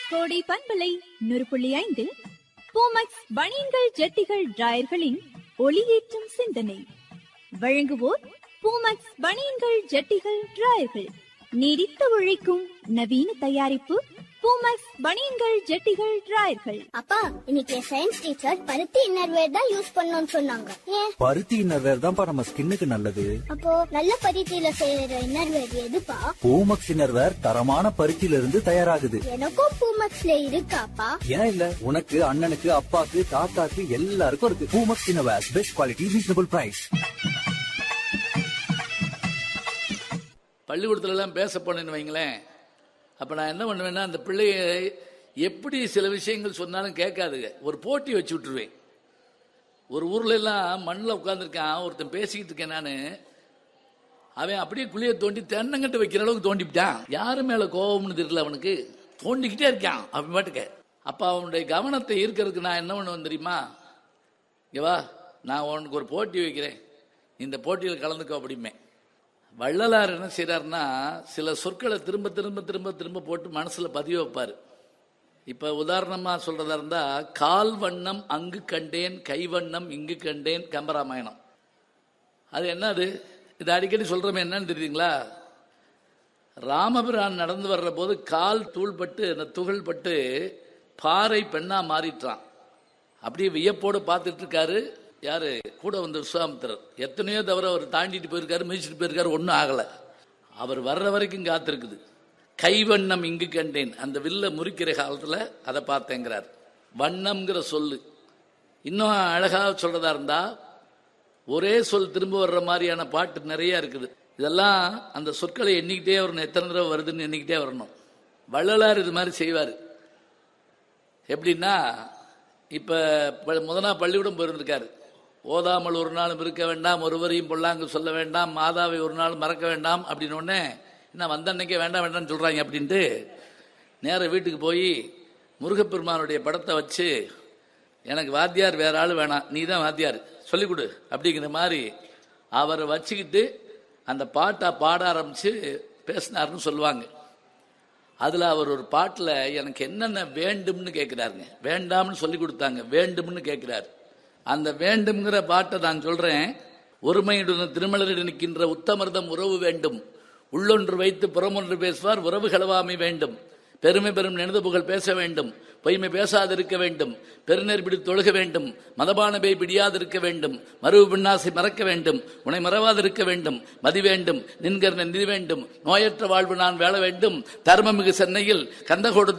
கோடை பண்பலை நூறு புள்ளி ஐந்தில் பூமக்ஸ் பனியன்கள் ஜட்டிகள் டிராயர்களின் ஒளியேற்றும் சிந்தனை வழங்குவோர் பூமக்ஸ் பனியன்கள் ஜட்டிகள் டிராயர்கள் நீடித்து உழைக்கும் நவீன தயாரிப்பு பூமக்ஸ் பனியன்கள் ஜட்டிகள் டிராயர்கள் அப்பா இன்னைக்கு சயின்ஸ் டீச்சர் பருத்தி இன்னர்வேர் தான் யூஸ் பண்ணணும்னு சொன்னாங்க ஏன் பருத்தி இன்னர்வேர் தான்ப்பா நம்ம ஸ்கின்னுக்கு நல்லது அப்போ நல்ல பருத்தியில செய்யற இன்னர்வேர் எதுப்பா பூமக்ஸ் இன்னர்வேர் தரமான பருத்தியில இருந்து தயாராகுது எனக்கும் பூமக்ஸ்ல இருக்காப்பா ஏன் இல்ல உனக்கு அண்ணனுக்கு அப்பாக்கு தாத்தாக்கு எல்லாருக்கும் இருக்கு Poomex innerwear best quality reasonable price பள்ளிக்கூடத்துல எல்லாம் பேச போனேன்னு வைங்களேன் அப்போ நான் என்ன பண்ணுவேன்னா அந்த பிள்ளைய எப்படி சில விஷயங்கள் சொன்னாலும் கேட்காதுங்க ஒரு போட்டி வச்சு விட்டுருவேன் ஒரு ஊர்ல எல்லாம் மண்ணில் உட்காந்துருக்கான் ஒருத்தன் பேசிக்கிட்டு இருக்கேன் நான் அவன் அப்படியே குழிய தோண்டி தென்னங்கட்டு வைக்கிற அளவுக்கு தோண்டிவிட்டான் யாரு மேல கோபம்னு தெரியல அவனுக்கு தோண்டிக்கிட்டே இருக்கான் அவன் பாட்டுக்க அப்ப அவனுடைய கவனத்தை ஈர்க்கறதுக்கு நான் என்ன பண்ணுவேன் தெரியுமா இங்க வா நான் உனக்கு ஒரு போட்டி வைக்கிறேன் இந்த போட்டியில் கலந்துக்கோ அப்படிமே வள்ளலார் என்ன செய்றாருன்னா சில சொற்களை திரும்ப திரும்ப திரும்ப திரும்ப போட்டு மனசுல பதிய வைப்பாரு இப்ப உதாரணமா சொல்றதா இருந்தா கால் வண்ணம் அங்கு கண்டேன் கை வண்ணம் இங்கு கண்டேன் கம்பராமாயணம் அது என்னது இது அடிக்கடி சொல்றோமே என்னன்னு தெரியுங்களா ராமபிரான் நடந்து வர்ற போது கால் தூள்பட்டு அந்த துகள் பட்டு பாறை பெண்ணா மாறிட்டான் அப்படியே வியப்போடு பார்த்துட்டு இருக்காரு யாரு கூட வந்த விஸ்வாமித்திரர் எத்தனையோ தவிர அவர் தாண்டிட்டு போயிருக்காரு மிதிச்சிட்டு போயிருக்காரு ஒன்றும் ஆகலை அவர் வர்ற வரைக்கும் காத்திருக்குது கைவண்ணம் இங்கு கண்டேன் அந்த வில்ல முறிக்கிற காலத்தில் அதை பார்த்தேங்கிறார் வண்ணம்ங்கிற சொல்லு இன்னும் அழகாக சொல்றதா இருந்தா ஒரே சொல் திரும்ப வர்ற மாதிரியான பாட்டு நிறைய இருக்குது இதெல்லாம் அந்த சொற்களை எண்ணிக்கிட்டே வரணும் எத்தனை தடவை வருதுன்னு எண்ணிக்கிட்டே வரணும் வள்ளலார் இது மாதிரி செய்வார் எப்படின்னா இப்போ முதனா பள்ளிக்கூடம் போயிருந்திருக்காரு ஓதாமல் ஒரு நாளும் இருக்க வேண்டாம் ஒருவரையும் பொல்லாங்கு சொல்ல வேண்டாம் மாதாவை ஒரு நாள் மறக்க வேண்டாம் அப்படின்னு உடனே என்ன வந்த அன்னைக்கே வேண்டாம் வேண்டாம்னு சொல்கிறாங்க அப்படின்ட்டு நேர வீட்டுக்கு போய் முருகப்பெருமானுடைய படத்தை வச்சு எனக்கு வாத்தியார் வேற ஆள் வேணாம் நீ தான் வாத்தியார் சொல்லிக் கொடு அப்படிங்கிற மாதிரி அவரை வச்சுக்கிட்டு அந்த பாட்டை பாட ஆரம்பிச்சு பேசினாருன்னு சொல்லுவாங்க அதில் அவர் ஒரு பாட்டில் எனக்கு என்னென்ன வேண்டும்னு கேட்குறாருங்க வேண்டாம்னு சொல்லி கொடுத்தாங்க வேண்டும்னு கேட்குறாரு அந்த வேண்டும்ங்கிற பாட்டை நான் சொல்கிறேன் ஒருமையுடன் திருமலரில் நிற்கின்ற உத்தமர்தம் உறவு வேண்டும் உள்ளொன்று வைத்து புறமொன்று பேசுவார் உறவு களவாமை வேண்டும் பெருமை பெரும் நினைவு புகழ் பேச வேண்டும் பொய்மை பேசாதிருக்க வேண்டும் பெருநெற் பிடி தொழுக வேண்டும் மதபானபை பிடியாதிருக்க வேண்டும் மறுவு பின்னாசை மறக்க வேண்டும் உனை மறவாதிருக்க வேண்டும் மதி வேண்டும் நின்கர் நிதி வேண்டும் நோயற்ற வாழ்வு நான் வேள வேண்டும் தர்மமிகு சென்னையில் கந்தகோடு